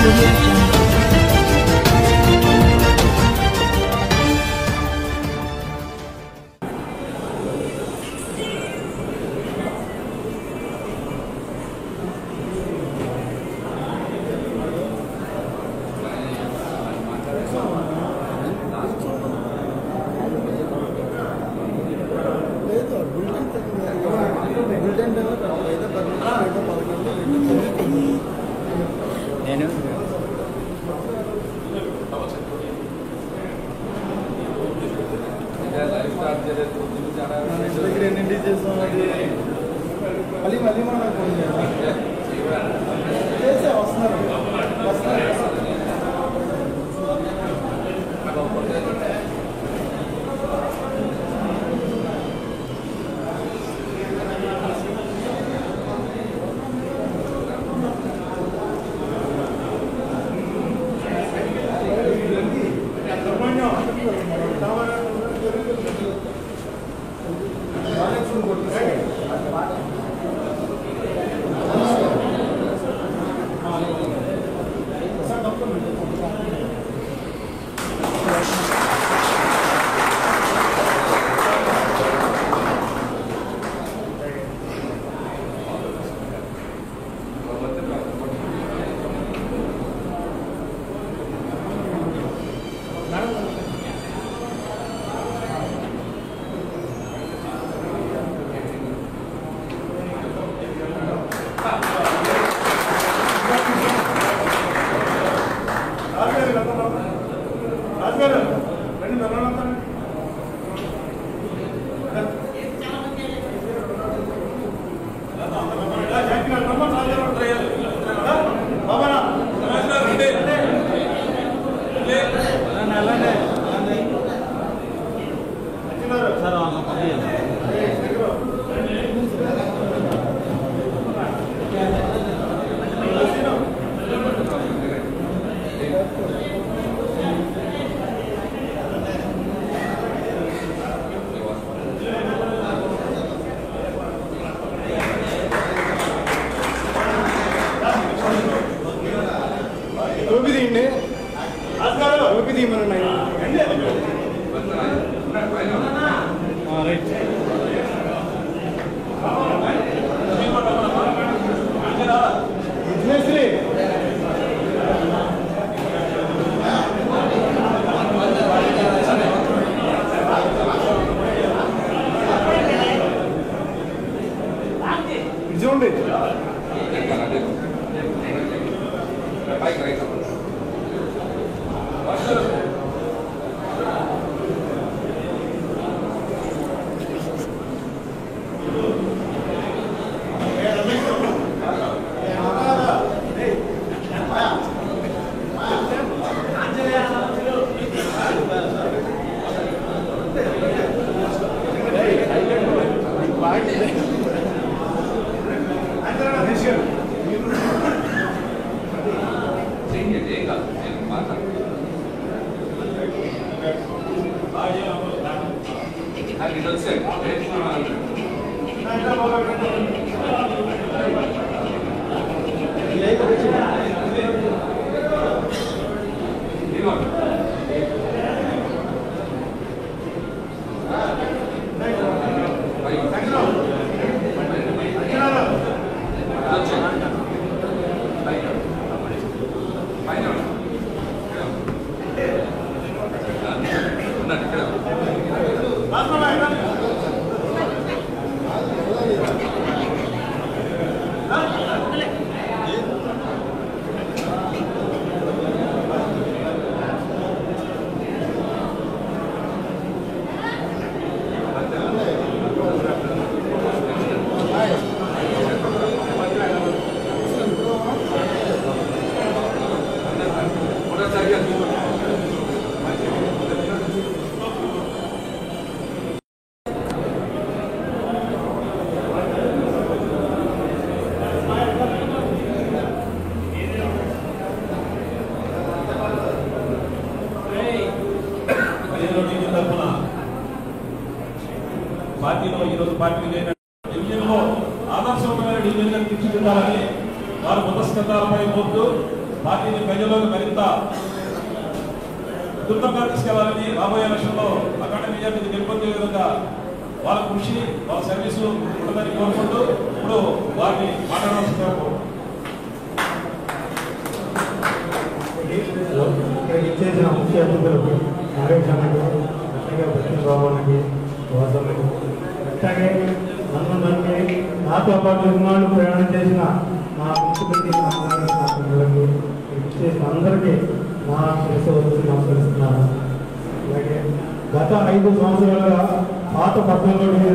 audio jungle. లేదు bulletin bulletin ఏదో పదకొండు ఏదో పదకొండు రెండు నేను మన ఇంటి దగ్గర ఎన్నింటి చేస్తాం అది మళ్ళీ మళ్ళీ మనం ఫోన్ చేయాలి చేసే వస్తున్నారు వస్తున్నారు టోపీ తీయండి టోపీ తీయమనండి రైట్ విఘ్నేశ్వరి ఇది చూడండి పార్టీలో ఈరోజు పార్టీ లేని డివిజన్లో ఆదర్శవంతమైన డివిజన్గా తీర్చిదిద్దాలని వారు ముతస్కతాలపై మోపుతూ పార్టీని ప్రజల్లోకి మరింత ఉధృతంగా తీసుకెళ్లాలని రాబోయే ఎలక్షన్లో అఖండ మెజార్టీ గెలుపొందే విధంగా వాళ్ళ కృషి వాళ్ళ సర్వీసు ఉంటుందని కోరుకుంటూ ఇప్పుడు వారిని మాట్లాడవలసిందిగా కోరుకుంటున్నాను. ఇక్కడికి ఇచ్చేసిన ముఖ్య అతిథులకు నాగేష్ అన్నకు అట్లాగే బతిరావు అన్నకి వాసన్నకు అట్లాగే నన్ను నమ్మి నాతో పాటు ఇన్నాళ్ళు ప్రయాణం చేసిన నా ముఖ్యమంత్రి నాన్నగారికి, నా పిల్లలకు ఇక్కడికి ఇచ్చేసిన అందరికీ నా శిరస్సు వచ్చి నమస్కరిస్తున్నాను అలాగే గత ఐదు సంవత్సరాలుగా పాత పట్టణంలో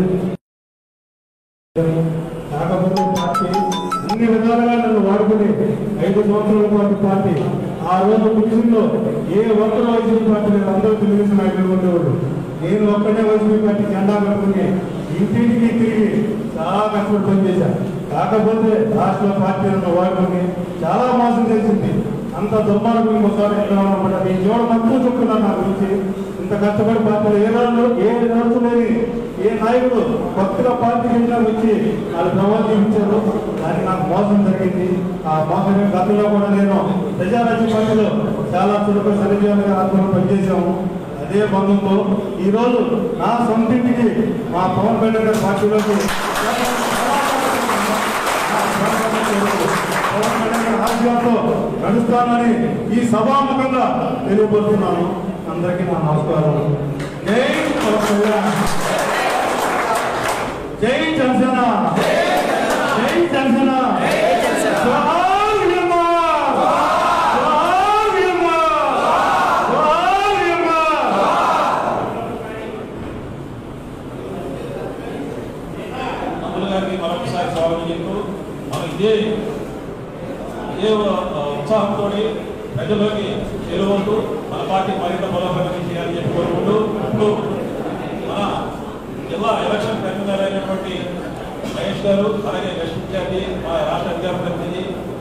కాకపోతే పార్టీ అన్ని విధాలుగా నన్ను వాడుకుని ఐదు సంవత్సరాల పాటు పార్టీ ఆ రోజు కుటుంబంలో ఏ ఒక్కరు వైసీపీ పార్టీ లేదు అందరూ తెలుగుదేశం నాయకులు ఉండేవాళ్ళు నేను ఒక్కడే వైసీపీ పార్టీ జెండా పట్టుకుని ఇంటింటికి తిరిగి చాలా కష్టపడి పనిచేశాను కాకపోతే రాష్ట్ర పార్టీ నన్ను వాడుకుని చాలా మోసం చేసింది అంత దుర్మార్గం ఒకసారి ఎక్కడ ఉన్నమాట నేను చూడ తక్కువ చెప్తున్నాను నా గురించి ఇంత కష్టపడి పార్టీలో ఏ రోజు ఏ రోజు లేని ఏ నాయకుడు కొత్తగా పార్టీ కింద వచ్చి వాళ్ళు ప్రమాదం ఇచ్చారు దానికి నాకు మోసం జరిగింది ఆ మోసం గతంలో కూడా నేను ప్రజారాజ్య పార్టీలో చాలా చురుకు సరిజీవులుగా ఆత్మలో పనిచేశాము అదే బంధంతో ఈ రోజు నా సొంతింటికి మా పవన్ కళ్యాణ్ గారి పార్టీలోకి పవన్ కళ్యాణ్ గారి ఆశయాలతో నడుస్తానని ఈ సభాముఖంగా తెలియపరుస్తున్నాను అందరికీ నా నమస్కారం జై పవన్ కళ్యాణ్ జై జనసేన జై జనసేన జోహార్ వీరమ్మ! జోహార్ వీరమ్మ! జోహార్ వీరమ్మ! అమ్ములు గారికి మరొకసారి స్వాగతం చెప్తూ మనం ఇదే ఇదే ఆ, ఉత్సాహంతో ప్రజల్లోకి చేరుకుంటూ మన పార్టీ మరింత బలోపేతం చేయాలని చెప్పి కోరుకుంటూ ఇప్పుడు మన జిల్లా ఎలక్షన్ కన్వీనర్ అయినటువంటి మహేష్ గారు అలాగే వెస్ట్ విద్యార్థి మా రాష్ట్ర అధికార ప్రతినిధి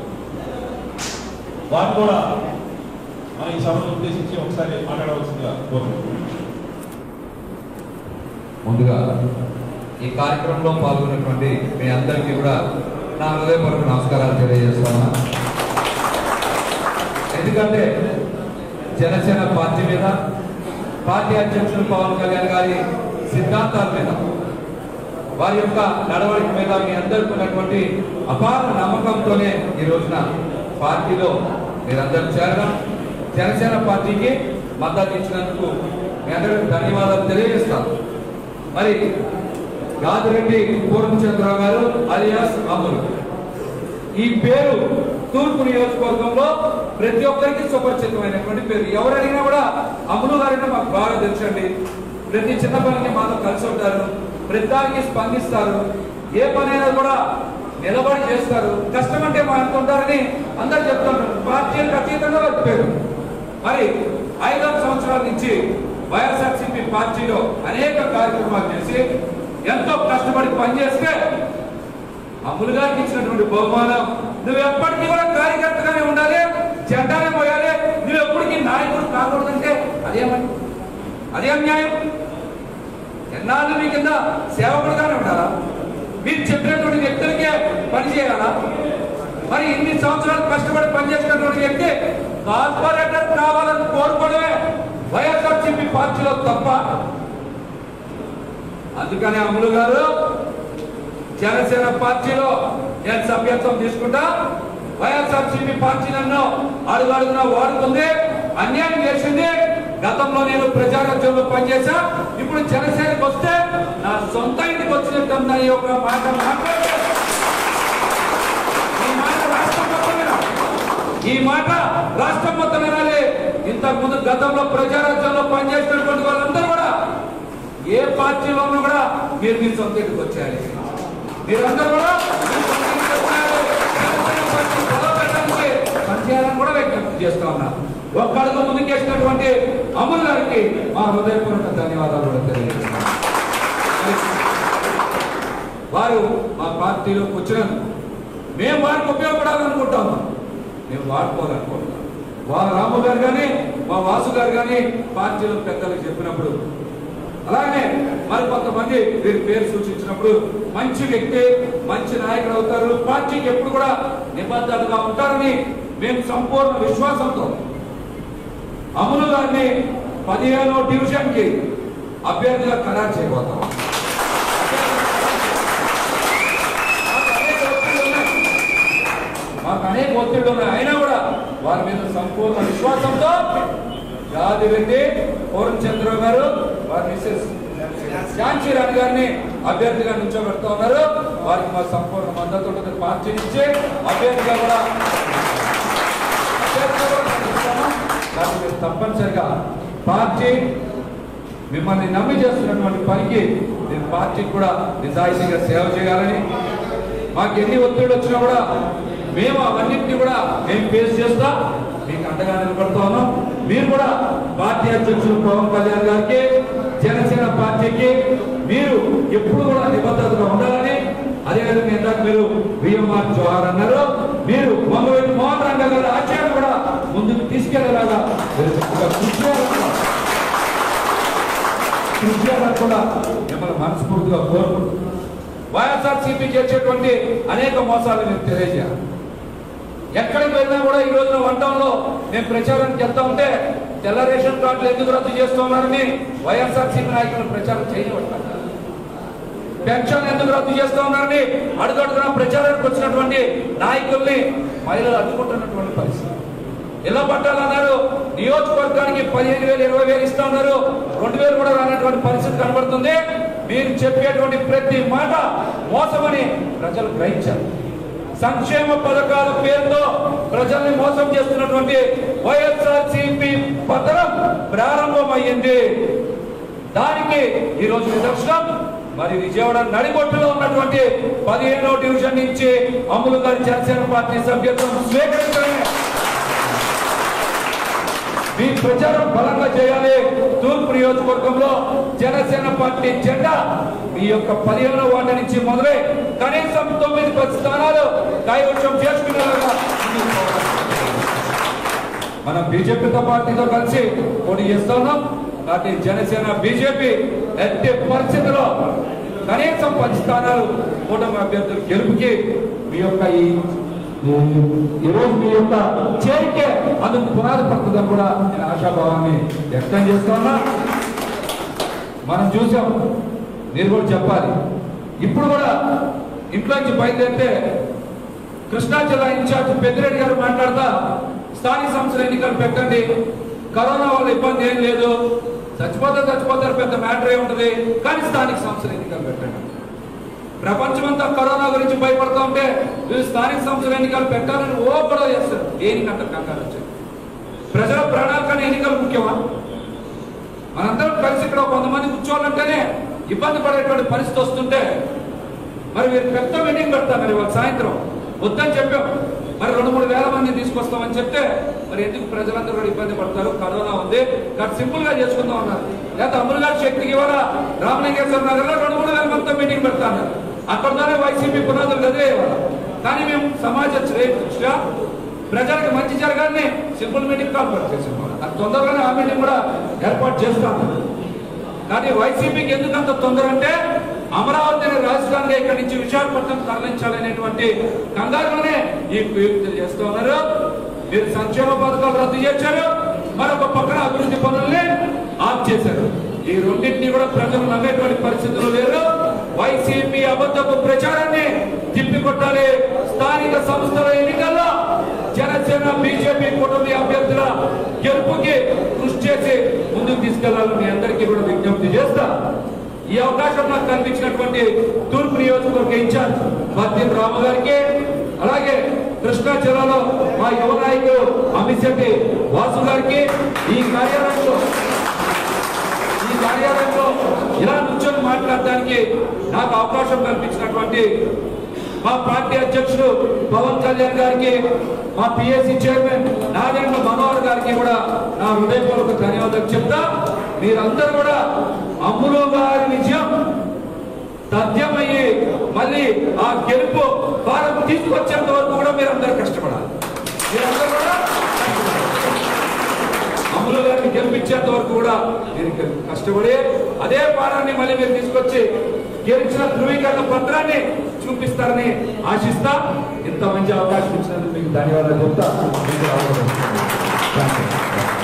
వారు కూడా మన ఈ సభను ఉద్దేశించి ఒకసారి మాట్లాడవలసిందిగా కోరుకుంటున్నాను ముందుగా ఈ కార్యక్రమంలో పాల్గొన్నటువంటి మీ అందరికీ కూడా నా హృదయపూర్వక నమస్కారాలు తెలియజేస్తాను ఎందుకంటే జనసేన పార్టీ మీద పార్టీ అధ్యక్షులు పవన్ కళ్యాణ్ గారి సిద్ధాంతాల మీద వారి యొక్క నడవడిక మీద మీ అందరికీ ఉన్నటువంటి అపార నమ్మకంతోనే ఈ రోజున పార్టీలో మీరందరూ చేరడం జనసేన పార్టీకి మద్దతు ఇచ్చినందుకు మీ అందరికీ ధన్యవాదాలు తెలియజేస్తాను మరి గాదిరెడ్డి పూర్ణచంద్రరావు గారు అలియాస్ అమలు ఈ పేరు తూర్పు నియోజకవర్గంలో ప్రతి ఒక్కరికి సుపరిచితమైనటువంటి పేరు ఎవరు అడిగినా కూడా అమలు గారంటే మాకు బాగా తెలుసండి ప్రతి చిన్న పనికి మాతో కలిసి ఉంటారు ప్రతి దానికి స్పందిస్తారు ఏ పనైనా కూడా నిలబడి చేస్తారు కష్టం అంటే మా ఎంత ఉంటారని అందరు చెప్తుంటారు పార్టీలకు అతీతంగా వారి పేరు మరి ఐదారు సంవత్సరాల నుంచి వైఎస్ఆర్సీపీ పార్టీలో అనేక కార్యక్రమాలు చేసి ఎంతో కష్టపడి పనిచేస్తే అమ్ములు గారికి ఇచ్చినటువంటి బహుమానం నువ్వు ఎప్పటికీ కూడా కార్యకర్తగానే ఉండాలి జెండానే పోయాలి నువ్వు ఎప్పటికీ నాయకుడు కాకూడదంటే అదేమని అదే అన్యాయం ఎన్నాళ్ళు మీ కింద సేవకుడుగానే ఉండాలా మీరు చెప్పినటువంటి వ్యక్తులకే పని చేయాలా మరి ఇన్ని సంవత్సరాలు కష్టపడి పనిచేసినటువంటి వ్యక్తి కార్పొరేటర్ కావాలని కోరుకోవడమే వైఎస్ఆర్సీపీ పార్టీలో తప్ప అందుకనే అమ్ములు గారు జనసేన పార్టీలో నేను సభ్యత్వం తీసుకుంటా వైఎస్ఆర్సీపీ పార్టీ నన్ను అడుగడుగున వాడుకుంది అన్యాయం చేసింది గతంలో నేను ప్రజారాజ్యంలో పనిచేశా ఇప్పుడు జనసేనకి వస్తే నా సొంత ఇంటికి వచ్చినట్టు ఒక మాట మాట్లాడారు ఈ మాట రాష్ట్రం మొత్తం వినాలి. ఈ మాట రాష్ట్రం మొత్తం వినాలి ఇంతకు ముందు గతంలో ప్రజారాజ్యంలో పనిచేసినటువంటి వాళ్ళందరూ కూడా ఏ పార్టీలోనూ కూడా మీరు మీ సొంత ఇంటికి వచ్చేయాలి మీరందరూ కూడా మీ సొంత ఇంటికి వచ్చేయాలి. జనసేన పార్టీ బలోపేతానికి పనిచేయాలని కూడా విజ్ఞప్తి చేస్తా ఉన్నా ఒక్క అడుగు ముందుకేసినటువంటి అమలు గారికి మా హృదయపూర్వక ధన్యవాదాలు కూడా తెలియజేస్తున్నాను వారు మా పార్టీలోకి వచ్చినందుకు మేము వారికి ఉపయోగపడాలనుకుంటాం మేము వాడుకోవాలనుకుంటున్నాం వారు రాము గారు కానీ మా వాసు గారు కానీ పార్టీలో పెద్దలకు చెప్పినప్పుడు అలాగే మరి కొంతమంది వీరి పేరు సూచించినప్పుడు మంచి వ్యక్తి మంచి నాయకుడు అవుతారు పార్టీకి ఎప్పుడు కూడా నిబద్ధతగా ఉంటారని మేము సంపూర్ణ విశ్వాసంతో అమలు గారిని పదిహేనో డివిజన్ కి అభ్యర్థిగా ఖరారు చేయబోతాం మాకు అనేక ఒత్తిళ్ళు ఉన్నాయి అయినా కూడా వారి మీద సంపూర్ణ విశ్వాసంతో జాతి వ్యక్తి పూర్ణ చంద్రరావు గారు వారి మిస్సెస్ ఝాన్సీ రాణి గారిని అభ్యర్థిగా నుంచోబెడతా ఉన్నారు వారికి మా సంపూర్ణ మద్దతు ఉంటుంది పార్టీ నుంచి అభ్యర్థిగా కూడా అభ్యర్థిగా కూడా మేము ఇస్తాము. కాబట్టి మీరు తప్పనిసరిగా పార్టీ మిమ్మల్ని నమ్మి చేస్తున్నటువంటి పనికి నేను పార్టీకి కూడా నిజాయితీగా సేవ చేయాలని మాకు ఎన్ని ఒత్తిడి వచ్చినా కూడా మేము అవన్నింటినీ కూడా మేము ఫేస్ చేస్తా మీకు అండగా నిలబడతా ఉన్నాం మీరు కూడా పార్టీ అధ్యక్షులు పవన్ కళ్యాణ్ గారికి జనసేన పార్టీకి మీరు ఎప్పుడు కూడా నిబద్ధతగా ఉండాలని అదేవిధంగా ఇందాక మీరు విఎంఆర్ జోహార్ అన్నారు మీరు మంగళూరు మోహన్ రంగ గారి ఆశయాన్ని కూడా ముందుకు తీసుకెళ్లేలాగా మీరు చక్కగా కృషి చేయాలన్నారు. కృషి చేయాలని కూడా మిమ్మల్ని మనస్ఫూర్తిగా కోరుకుంటున్నాను వైఎస్ఆర్సీపీ చేసేటువంటి అనేక మోసాలు మీకు తెలియజేయాలి ఎక్కడికి వెళ్ళినా కూడా ఈ రోజున వంటంలో మేము ప్రచారానికి వెళ్తా ఉంటే తెల్ల రేషన్ కార్డులు ఎందుకు రద్దు చేస్తున్నారని వైఎస్ఆర్సీపీ నాయకులు ప్రచారం చేయబట్టారు పెన్షన్ ఎందుకు రద్దు చేస్తా ఉన్నారని అడుగడుగున ప్రచారానికి వచ్చినటువంటి నాయకుల్ని మహిళలు అడ్డుకుంటున్నటువంటి పరిస్థితి ఇళ్ల పట్టాలన్నారు నియోజకవర్గానికి పదిహేను వేలు ఇరవై వేలు ఇస్తా ఉన్నారు రెండు వేలు కూడా రానటువంటి పరిస్థితి కనబడుతుంది మీరు చెప్పేటువంటి ప్రతి మాట మోసమని ప్రజలు గ్రహించారు సంక్షేమ పథకాల పేరుతో ప్రజల్ని మోసం చేస్తున్నటువంటి వైఎస్ఆర్ సిపి పత్రం ప్రారంభమయ్యింది దానికి ఈ రోజు నిదర్శనం మరి విజయవాడ నడిగొట్టులో ఉన్నటువంటి పదిహేనో డివిజన్ నుంచి అమ్ములు గారి జనసేన పార్టీ సభ్యత్వం స్వీకరించడమే మీ ప్రచారం బలంగా చేయాలి తూర్పు నియోజకవర్గంలో జనసేన పార్టీ జెండా మీ యొక్క పదిహేనో వార్డు నుంచి మొదలై కనీసం తొమ్మిది పది స్థానాలు కైవశం చేసుకునేలాగా ముందుకు పోవాలి. మనం బీజేపీతో పార్టీతో కలిసి పోటీ చేస్తున్నాం కాబట్టి జనసేన బీజేపీ ఎట్టి పరిస్థితిలో కనీసం పది స్థానాలు కూటమి అభ్యర్థులు గెలుపుకి మీ యొక్క ఈ ఈ రోజు మీ యొక్క చేరికే అందుకు పునాది పడుతుందని కూడా నేను ఆశాభావాన్ని వ్యక్తం చేస్తున్నా మనం చూసాం మీరు కూడా చెప్పాలి ఇప్పుడు కూడా ఇంట్లో నుంచి బయలుదేరితే కృష్ణా జిల్లా ఇన్ఛార్జ్ పెద్దిరెడ్డి గారు మాట్లాడతా స్థానిక సంస్థల ఎన్నికలు పెట్టండి కరోనా వల్ల ఇబ్బంది ఏం లేదు చచ్చిపోతారు చచ్చిపోతారు పెద్ద మ్యాటర్ ఏ ఉంటుంది కానీ స్థానిక సంస్థల ఎన్నికలు పెట్టండి ప్రపంచమంతా కరోనా గురించి భయపడతా ఉంటే వీళ్ళు స్థానిక సంస్థల ఎన్నికలు పెట్టాలని ఓ గొడవ చేస్తారు దేనికంత కంగారు వచ్చారు ప్రజల ప్రాణాల కన్నా ఎన్నికలు ముఖ్యమా మనందరం కలిసి ఇక్కడ కొంతమంది కూర్చోవాలంటేనే ఇబ్బంది పడేటువంటి పరిస్థితి వస్తుంటే మరి మీరు పెద్ద మీటింగ్ పెడతారు మరి వాళ్ళ సాయంత్రం వద్దని చెప్పాం మరి రెండు మూడు వేల మంది తీసుకొస్తామని చెప్తే మరి ఎందుకు ప్రజలందరూ కూడా ఇబ్బంది పడతారు కరోనా ఉంది కాబట్టి సింపుల్ గా చేసుకుందాం అన్నారు లేకపోతే అమలు గారి శక్తికి ఇవాళ రామలింగేశ్వర నగర్ లో రెండు మూడు వేల మందితో మీటింగ్ పెడతాను అక్కడతోనే వైసీపీ పునాదులు గదిలే ఇవాళ కానీ మేము సమాజ శ్రేయ దృష్ట్యా ప్రజలకు మంచి జరగాలని సింపుల్ మీటింగ్ కాన్ఫరెన్స్ చేసాం అది తొందరగానే ఆ మీటింగ్ కూడా ఏర్పాటు చేస్తాము కానీ వైసీపీకి ఎందుకు అంత తొందర అంటే అమరావతిని రాజధానిగా ఇక్కడి నుంచి విశాఖపట్నం తరలించాలనేటువంటి కంగారులోనే ఈ కుయుక్తులు చేస్తూ ఉన్నారు మీరు సంక్షేమ పథకాలు రద్దు చేశారు మరొక పక్కన అభివృద్ధి పనుల్ని ఆఫ్ చేశారు ఈ రెండింటినీ కూడా ప్రజలు నమ్మేటువంటి పరిస్థితులు లేరు వైసీపీ అబద్ధపు ప్రచారాన్ని తిప్పికొట్టాలి స్థానిక సంస్థల ఎన్నికల్లో జనసేన బీజేపీ కుటుంబ అభ్యర్థుల గెలుపుకి కృషి చేసి ముందుకు తీసుకెళ్లాలని మీ అందరికీ కూడా విజ్ఞప్తి చేస్తా ఈ అవకాశం నాకు కల్పించినటువంటి తూర్పు నియోజకవర్గ ఇన్ఛార్జ్ మద్యం రాము గారికి అలాగే కృష్ణా జిల్లాలో మా యువ నాయకులు అమిత్ శెట్టి వాసు గారికి ఈ కార్యాలయంలో ఈ కార్యాలయంలో ఇలా నుంచొని మాట్లాడడానికి నాకు అవకాశం కల్పించినటువంటి మా పార్టీ అధ్యక్షుడు పవన్ కళ్యాణ్ గారికి మా పిఎస్సి చైర్మన్ నారాయణ మనోహర్ గారికి కూడా నా హృదయపూర్వక ధన్యవాదాలు చెప్తా మీరందరూ కూడా అమ్ములు గారి విజయం తథ్యమయ్యి మళ్ళీ ఆ గెలుపు భారత్ తీసుకొచ్చేంత వరకు కూడా మీరందరూ కష్టపడాలి మీరందరూ కూడా అమలు గారిని గెలిపించేంత వరకు కూడా మీరు కష్టపడి అదే పాడాన్ని మళ్ళీ మీరు తీసుకొచ్చి గెలిచిన ధృవీకరణ పత్రాన్ని చూపిస్తారని ఆశిస్తా ఇంత మంచి అవకాశం ఇచ్చినందుకు మీకు ధన్యవాదాలు చెప్తా మీకు ఆశీర్వదిస్తున్నాను. Thank you.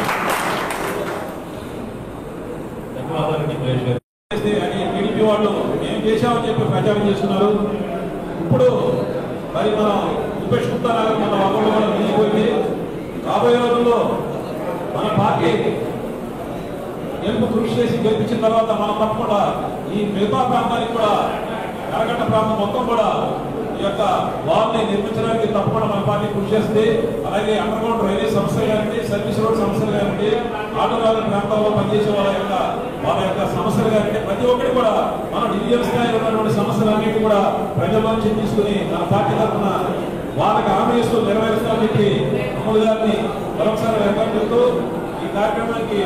ధన్యవాదాలండి మహేష్ గారు. చేస్తే అని టీడీపీ వాళ్ళు ఏం చేశామని చెప్పి ప్రచారం చేస్తున్నారు ఇప్పుడు మరి మనం ఉపేష్ గుప్తా నగర్ మన అకౌంట్ కూడా నిలిచిపోయింది రాబోయే రోజుల్లో మన పార్టీ గెలుపు కృషి చేసి గెలిపించిన తర్వాత మనం తప్పకుండా ఈ మిగతా ప్రాంతానికి కూడా కరగట్ట ప్రాంతం మొత్తం కూడా ఈ యొక్క వాల్ని నిర్మించడానికి తప్పకుండా మన పార్టీ కృషి చేస్తుంది అలాగే అండర్గ్రౌండ్ రైల్వే సమస్యలు కానివ్వండి సర్వీస్ రోడ్ సమస్యలు కానివ్వండి ఆటోనగర్ ప్రాంతాల్లో పనిచేసే వాళ్ళ యొక్క వాళ్ళ యొక్క సమస్యలు కానివ్వండి ప్రతి ఒక్కటి కూడా మన డివిజన్ స్థాయిలో ఉన్నటువంటి సమస్యలన్నింటి కూడా ప్రజల్లోంచి తీసుకుని మన పార్టీ తరఫున వాళ్ళకి హామీ ఇస్తూ నెరవేరుస్తామని చెప్పి అమలు గారిని మరొకసారి వెల్కమ్ చెప్తూ ఈ కార్యక్రమానికి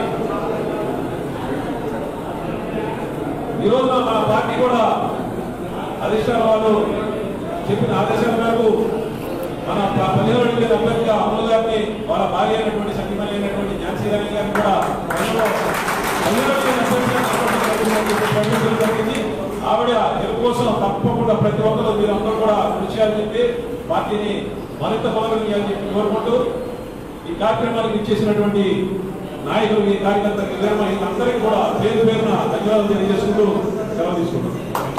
ఈ రోజున మన పార్టీ కూడా అధిష్టాన వాళ్ళు చెప్పిన ఆదేశాల మేరకు మన ప- పదిహేను అడిగిన అభ్యర్థిగా అమలు గారిని వాళ్ళ భార్య అయినటువంటి సత్యమణి అయినటువంటి ఝాన్సీ రాణి గారిని కూడా త్వరలో పదిహేను అడిగిన అభ్యర్థిగా ప్రకటించడం జరిగింది ఆవిడ గెలుపు కోసం తప్పకుండా ప్రతి ఒక్కరు మీరందరూ కూడా కృషి చేయాలని చెప్పి పార్టీని మరింత బలపరియాలని చెప్పి కోరుకుంటూ ఈ కార్యక్రమానికి ఇచ్చేసినటువంటి నాయకులు ఈ కార్యకర్తలకు వీరమహిళ అందరికీ కూడా పేరు పేరున ధన్యవాదాలు తెలియజేసుకుంటూ సెలవు తీసుకుంటాం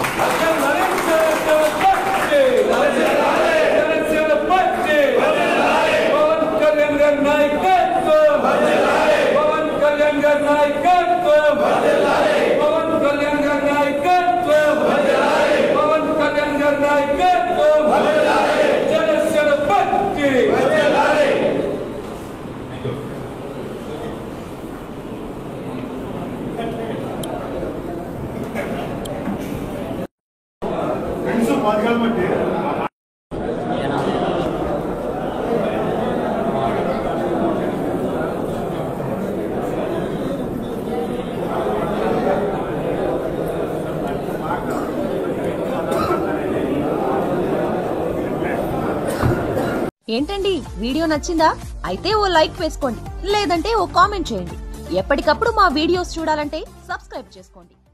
థ్యాంక్ యూ ఫ్రెండ్స్ పథకాలు బట్టి ఏంటండి వీడియో నచ్చిందా అయితే ఓ లైక్ వేసుకోండి లేదంటే ఓ కామెంట్ చేయండి ఎప్పటికప్పుడు మా వీడియోస్ చూడాలంటే సబ్స్క్రైబ్ చేసుకోండి